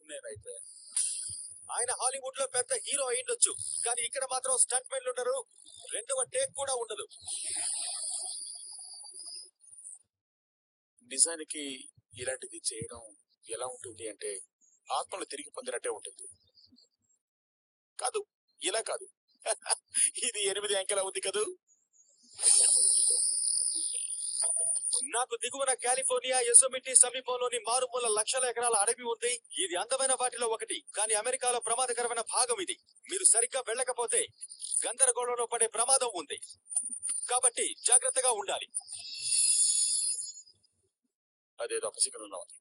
నేనైతే ఆయన హాలీవుడ్ లో పెద్ద హీరో అయ్యిండొచ్చు కానీ ఇక్కడ మాత్రం స్టంట్ మెన్లు ఉండరు రెండవ టేక్ కూడా ఉండదు నిజానికి ఇలాంటిది చేయడం ఎలా ఉంటుంది అంటే ఆత్మలు తిరిగి పొందినట్టే ఉంటుంది కాదు ఇలా కాదు ఇది ఎనిమిది అంకెలా ఉంది కదూ నాకు దిగువన కాలిఫోర్నియా ఎసోమిటి సమీపంలోని మారుమూల లక్షల ఎకరాల అడవి ఉంది ఇది అందమైన వాటిలో ఒకటి కానీ అమెరికాలో ప్రమాదకరమైన భాగం ఇది మీరు సరిగ్గా వెళ్ళకపోతే గందరగోళంలో పడే ప్రమాదం ఉంది కాబట్టి జాగ్రత్తగా ఉండాలి అదేదో అపశకనంలో ఉంది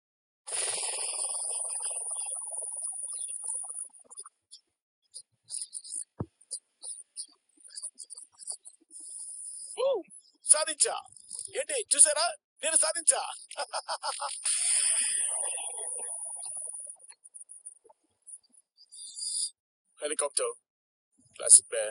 ఊ, సాధించా ఏంటి చూసారా నేను సాధించా హెలికాప్టర్ క్లాసిక్ బే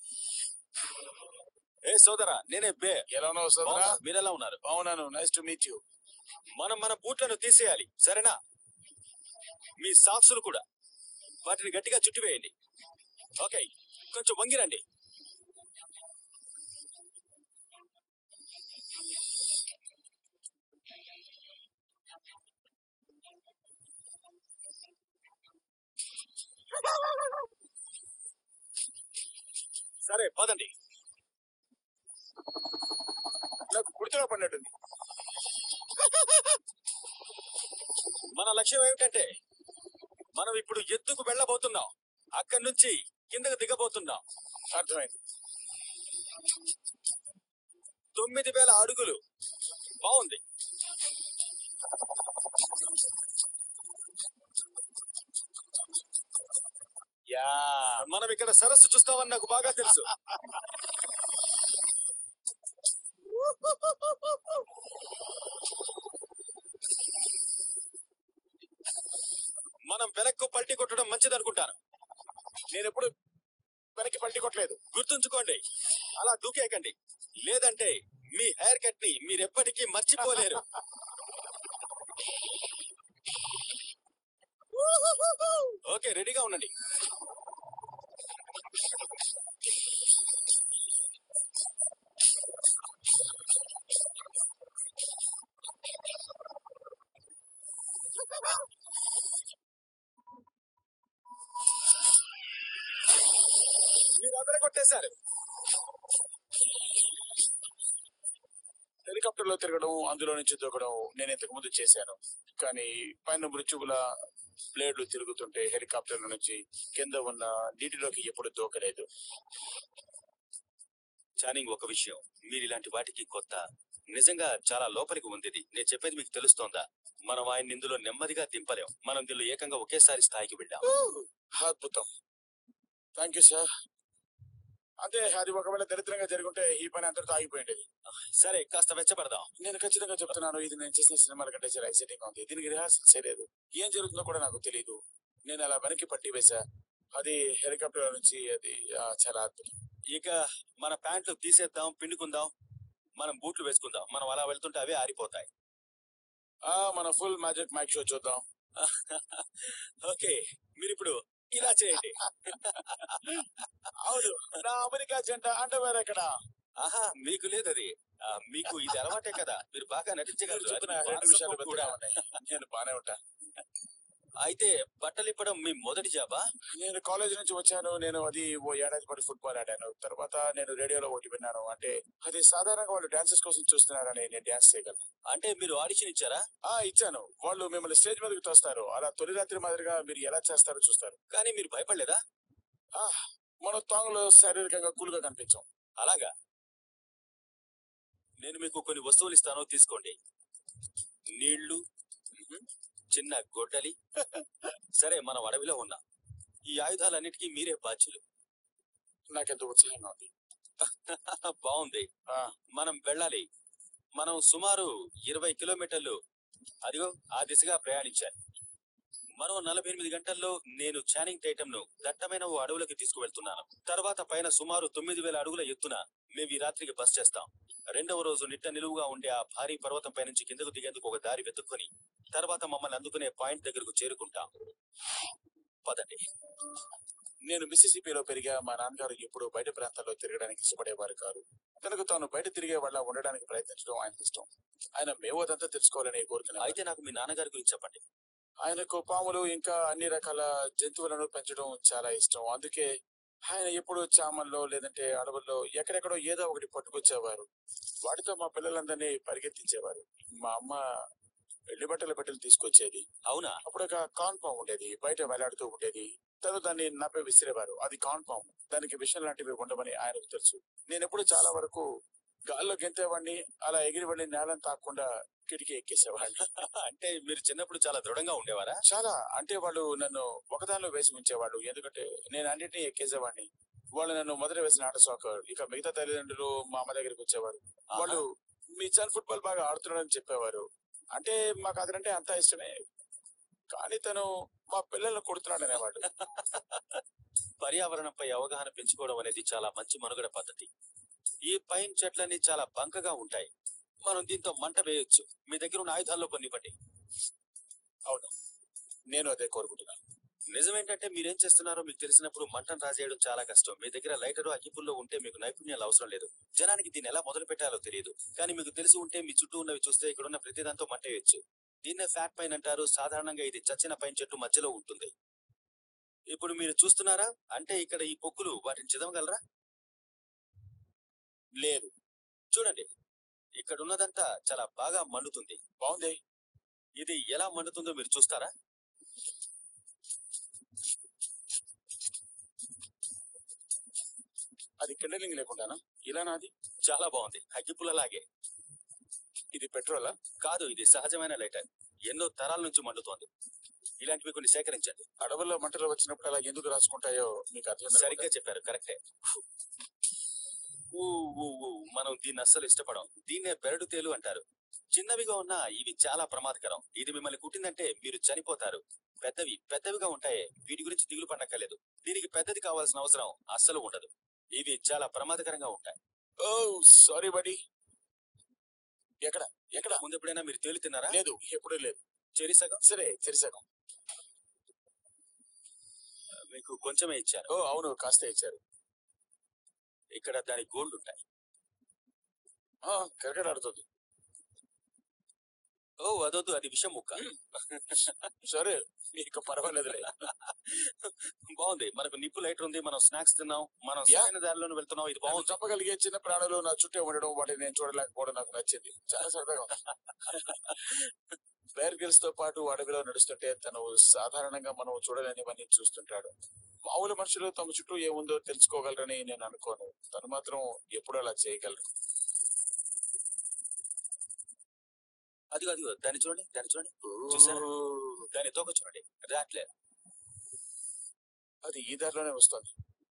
ఏ సోదరా నేనే బే ఎలా ఉన్నావు సోదరా బాగున్నా. మీరెలా ఉన్నారు అవునాను నైస్ టు మీట్ యూ మనం మన బూట్లను తీసేయాలి సరేనా మీ సాక్సులు కూడా వాటిని గట్టిగా చుట్టివేయండి ఓకే కొంచెం వంగిరండి సరే పదండి నాకు గుర్తులో పడినట్టుంది మన లక్ష్యం ఏమిటంటే మనం ఇప్పుడు ఎత్తుకు వెళ్ళబోతున్నాం అక్కడి నుంచి కిందకు దిగబోతున్నాం అర్థమైంది తొమ్మిది వేల అడుగులు బాగుంది యా మనం ఇక్కడ సరస్సు చూస్తామని నాకు బాగా తెలుసు మనం వెనక్కు పల్టీ కొట్టడం మంచిది అనుకుంటాను నేను ఎప్పుడు వెనక్కి పల్టీ కొట్టలేదు గుర్తుంచుకోండి అలా దూకేయకండి లేదంటే మీ హెయిర్ కట్ ని మీరెప్పటికీ మర్చిపోలేరు ఓకే రెడీగా ఉండండి మీరు అదర కొట్టేశారు హెలికాప్టర్ లో తిరగడం అందులో నుంచి దూకడం నేను ఇంతకు ముందు చేశాను కానీ పైన మృత్యువుల బ్లేడ్లు తిరుగుతుంటే హెలికాప్టర్ నుంచి కింద ఉన్న నీటిలోకి ఎప్పుడు దూకలేదు చానింగ్ ఒక విషయం మీరు ఇలాంటి వాటికి కొత్త నిజంగా చాలా లోపలికి ఉంది ఇది నేను చెప్పేది మీకు తెలుస్తోందా మనం ఆయన ఇందులో నెమ్మదిగా దింపలేం మనం దీనిలో ఏకంగా ఒకేసారి స్థాయికి వెళ్ళాం అద్భుతం థ్యాంక్ యూ సార్ అంటే అది ఒకవేళ దరిద్రంగా జరుగుంటే ఈ పని అంతటితో ఆగిపోయింది సరే కాస్త వెచ్చబడదాం నేను ఖచ్చితంగా చెప్తున్నాను ఇది నేను చేసిన సినిమాల కంటే చాలా ఎక్సైటింగ్ గా ఉంది దీనికి రిహార్సల్ చేయలేదు ఏం జరుగుతుందో కూడా నాకు తెలియదు నేను అలా వెనక్కి పట్టి వేసా అది హెలికాప్టర్ నుంచి అది ఆ, చాలా అద్భుతం ఇక మన ప్యాంట్లు తీసేద్దాం పిండుకుందాం మనం బూట్లు వేసుకుందాం మనం అలా వెళ్తుంటే అవే ఆరిపోతాయి ఆ మన ఫుల్ మ్యాజిక్ మైక్ షో చూద్దాం ఓకే మీరు ఇప్పుడు ఇలా చేయండి అవును నా అమెరికా జెండా అండర్వేర్ ఎక్కడ ఆహా మీకు లేదు అది ఆ, మీకు ఇది అలవాటే కదా మీరు బాగా మీరు నటించగలరు చెప్పిన అది రెండు విషయాలు వారసత్వం కూడా పెద్దగా ఉన్నాయి నేను బానే ఉంటా అయితే బట్టలు ఇప్పడం మీ మొదటి జాబా నేను కాలేజ్ నుంచి వచ్చాను నేను అది ఓ ఏడాది పాటు ఫుట్బాల్ ఆడాను తర్వాత నేను రేడియోలో ఒకటి విన్నాను అంటే అది సాధారణంగా వాళ్ళు డాన్సెస్ కోసం చూస్తున్నారని నేను డాన్స్ చేయగలను అంటే మీరు ఆడిషన్ ఇచ్చారా ఆ ఇచ్చాను వాళ్ళు మిమ్మల్ని స్టేజ్ మీదకి తోస్తారు అలా తొలి రాత్రి మాదిరిగా మీరు ఎలా చేస్తారో చూస్తారు కానీ మీరు భయపడలేదా ఆ మన తాంగులో శారీరకంగా కూల్గా కనిపించాం అలాగా నేను మీకు కొన్ని వస్తువులు ఇస్తాను తీసుకోండి నీళ్లు చిన్న గొడ్డలి సరే మనం అడవిలో ఉన్నాం ఈ ఆయుధాలన్నిటికీ మీరే బాధ్యులు నాకెంతో ఉత్సాహంగా ఉంది బాగుంది ఆ, మనం వెళ్ళాలి మనం సుమారు ఇరవై కిలోమీటర్లు అదిగో ఆ దిశగా ప్రయాణించాలి మరో నలభై ఎనిమిది గంటల్లో నేను చానింగ్ టైటమ్ ను దట్టమైన ఓ అడవులకు తీసుకువెళ్తున్నాను తర్వాత పైన సుమారు తొమ్మిది వేల అడుగుల ఎత్తున మేము ఈ రాత్రికి బస్ చేస్తాం రెండవ రోజు నిట్ట నిలువుగా ఉండే ఆ భారీ పర్వతం పై నుంచి కిందకు దిగేందుకు ఒక దారి వెతుక్కొని తర్వాత మమ్మల్ని అందుకునే పాయింట్ దగ్గరకు చేరుకుంటాం పదండి నేను మిసిసిపిలో పెరిగా మా నాన్నగారు ఎప్పుడు బయట ప్రాంతాల్లో తిరగడానికి ఇష్టపడేవారు కాదు తనకు తాను బయట తిరిగే వాళ్ళ ఉండడానికి ప్రయత్నించడం ఆయనకి ఇష్టం ఆయన మేము అదంతా తెలుసుకోవాలని కోరుకున్నాను అయితే నాకు మీ నాన్నగారి గురించి చెప్పండి ఆయనకు పాములు ఇంకా అన్ని రకాల జంతువులను పెంచడం చాలా ఇష్టం అందుకే ఆయన ఎప్పుడు చామల్లో లేదంటే అడవుల్లో ఎక్కడెక్కడో ఏదో ఒకటి పట్టుకొచ్చేవారు వాటితో మా పిల్లలందరినీ పరిగెత్తించేవారు మా అమ్మ పెళ్లి బట్టల బట్టలు తీసుకొచ్చేది అవునా అప్పుడు ఒక కాన్ పాము ఉండేది బయట వేలాడుతూ ఉండేది తను దాన్ని నప్పి విసిరేవారు అది కాన్ పాము దానికి విషయం లాంటివి ఉండవని ఆయనకు తెలుసు నేను ఎప్పుడు చాలా వరకు గాల్లో గెంతేవాడిని అలా ఎగిరి వెళ్ళి నేలను తాకుండా కిటికీ ఎక్కేసేవాడిని అంటే మీరు చిన్నప్పుడు చాలా దృఢంగా ఉండేవారా చాలా అంటే వాళ్ళు నన్ను ఒకదానిలో వేసి ఉంచేవాళ్ళు ఎందుకంటే నేను అన్నిటినీ ఎక్కేసేవాడిని వాళ్ళు నన్ను మొదట వేసిన ఆట సాకర్ ఇక మిగతా తల్లిదండ్రులు మా అమ్మ దగ్గరికి వచ్చేవారు వాళ్ళు మీ చన్ ఫుట్బాల్ బాగా ఆడుతున్నాడని చెప్పేవారు అంటే మాకు అతనంటే అంత ఇష్టమే కానీ తను మా పిల్లల్ని కొడుతున్నాడు అనేవాడు పర్యావరణంపై అవగాహన పెంచుకోవడం అనేది చాలా మంచి మనుగడ పద్ధతి ఈ పైన్ చెట్లన్నీ చాలా బంకగా ఉంటాయి మనం దీంతో మంట వేయొచ్చు మీ దగ్గర ఉన్న ఆయుధాల్లో కొన్ని ఇవ్వండి అవును నేను అదే కోరుకుంటున్నాను నిజమేంటంటే మీరేం చేస్తున్నారో మీకు తెలిసినప్పుడు మంటను రాజేయడం చాలా కష్టం మీ దగ్గర లైటరు అగ్గిపుల్లో ఉంటే మీకు నైపుణ్యాలు అవసరం లేదు జనానికి దీన్ని ఎలా మొదలు పెట్టాలో తెలియదు కానీ మీకు తెలిసి ఉంటే మీ చుట్టూ ఉన్నవి చూస్తే ఇక్కడ ఉన్న ప్రతిదాంతో మంట వేయొచ్చు దీన్నే ఫ్యాట్ పైన్ అంటారు సాధారణంగా ఇది చచ్చిన పైన్ చెట్టు మధ్యలో ఉంటుంది ఇప్పుడు మీరు చూస్తున్నారా అంటే ఇక్కడ ఈ పొక్కులు వాటిని చదవగలరా లేదు చూడండి ఇక్కడ ఉన్నదంతా చాలా బాగా మండుతుంది బాగుంది ఇది ఎలా మండుతుందో మీరు చూస్తారా అది కిండలింగ్ లేకుండానా ఇలా నాది చాలా బాగుంది అగ్గిపుల్లలాగే ఇది పెట్రోలా కాదు ఇది సహజమైన లైటర్ ఎన్నో తరాల నుంచి మండుతోంది ఇలాంటివి కొన్ని సేకరించండి అడవుల్లో మంటలు వచ్చినప్పుడు అలా ఎందుకు రాసుకుంటాయో మీకు అర్థం సరిగ్గా చెప్పారు కరెక్టే ఊ, ఊ, ఊ, మనం దీన్ని అస్సలు ఇష్టపడం దీన్నే బెరడు తేలు అంటారు చిన్నవిగా ఉన్నా ఇవి చాలా ప్రమాదకరం ఇది మిమ్మల్ని కుట్టిందంటే మీరు చనిపోతారు పెద్దవి పెద్దవిగా ఉంటాయే వీటి గురించి దిగులు పడక్కర్లేదు దీనికి పెద్దది కావాల్సిన అవసరం అస్సలు ఉండదు ఇవి చాలా ప్రమాదకరంగా ఉంటాయి ఓ సారీ బడి ఎక్కడ ఎక్కడ ముందు ఎప్పుడైనా మీరు తేలు తిన్నారా లేదు ఎప్పుడూ లేదు చెరి సగం సరే తెరిసాను మీకు కొంచెమే ఇచ్చారు ఓ అవును కాస్త ఇచ్చారు ఇక్కడ దాని గోల్డ్ ఉంటాయి క్రికెట్ ఆడుతుంది ఓ అదొద్దు అది విషం ముక్క సరే మీకు పర్వాలేదులే బాగుంది మనకు నిప్పు లైటర్ ఉంది మనం స్నాక్స్ తిన్నాం మనం యా. సరైన దారిలోనే వెళ్తున్నాం ఇది బాగుంది బాగుంది చెప్పగలిగే చిన్న ప్రాణులు నా చుట్టే ఉండడం వాటిని నేను చూడలేకపోవడం నాకు నచ్చింది చాలా సరదాగా ఉంది బేర్ గిల్స్ తో పాటు అడవిలో నడుస్తుంటే తను సాధారణంగా మనం చూడలేనివన్నీ చూస్తుంటాడు మామూలు మనుషులు తమ చుట్టూ ఏముందో తెలుసుకోగలరని నేను అనుకోను తను మాత్రం ఎప్పుడు అలా చేయగలరు అదిగో అదిగో దాన్ని చూడండి దాన్ని చూడండి చూసారా? దాని తోక చూడండి రాట్లే అది ఈ దారిలోనే వస్తుంది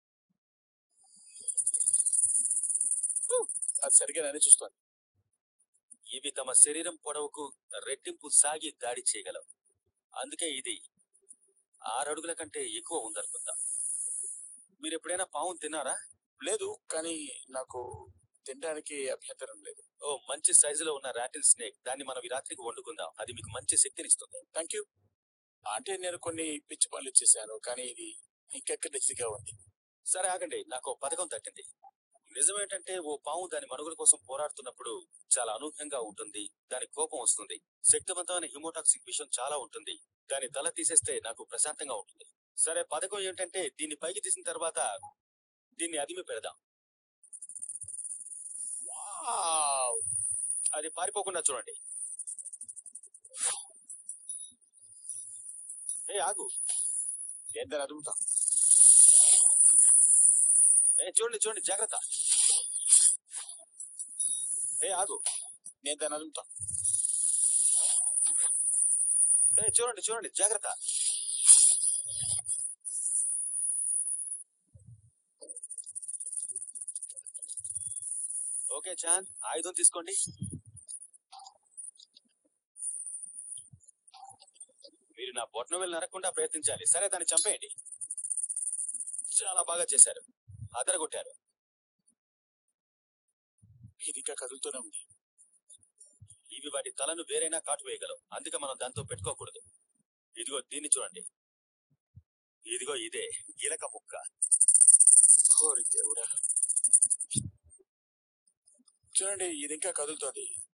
అది సరిగా నన్ను చూస్తుంది ఇవి తమ శరీరం పొడవుకు రెట్టింపు సాగి దాడి చేయగలవు అందుకే ఇది ఆరు అడుగుల కంటే ఎక్కువ ఉందనుకుంటా మీరు ఎప్పుడైనా పావును తిన్నారా లేదు కానీ నాకు తినడానికి అభ్యంతరం లేదు ఓ మంచి సైజులో ఉన్న రాటిల్ స్నేక్ దాన్ని మనం ఈ రాత్రికి వండుకుందాం అది మీకు మంచి శక్తినిస్తుంది థ్యాంక్ యూ అంటే నేను కొన్ని పిచ్చి పనులు చేశాను కానీ ఇది ఇంకెక్కడిగా ఉంది సరే ఆగండి నాకు ఓ పథకం తట్టింది నిజమేంటంటే ఓ పాము దాని మనుగడ కోసం పోరాడుతున్నప్పుడు చాలా అనూహ్యంగా ఉంటుంది దాని కోపం వస్తుంది శక్తివంతమైన హిమోటాక్సిక్ విషయం చాలా ఉంటుంది దాని తల తీసేస్తే నాకు ప్రశాంతంగా ఉంటుంది సరే పథకం ఏంటంటే దీన్ని పైకి తీసిన తర్వాత దీన్ని అదిమి పెడదాం వావ్! అది పారిపోకుండా చూడండి ఏ ఆగు ఏంటని అదుముతా ఏ చూడండి చూడండి జాగ్రత్త ఏ ఆగు నేను దాన్ని అదుముతా ఏ చూడండి చూడండి జాగ్రత్త ఓకే చాన్ ఆయుధం తీసుకోండి మీరు నా బొట్టను వెళ్ళి నరకుండా ప్రయత్నించాలి సరే దాన్ని చంపేయండి చాలా బాగా చేశారు అదరగొట్టారు ఇది ఇంకా కదులుతూనే ఉంది ఇవి వాటి తలను వేరైనా కాటు వేయగలవు అందుకే మనం దాంతో పెట్టుకోకూడదు ఇదిగో దీన్ని చూడండి ఇదిగో ఇదే ఇలక ముక్క ఓరి దేవుడా చూడండి ఇది ఇంకా కదులుతోంది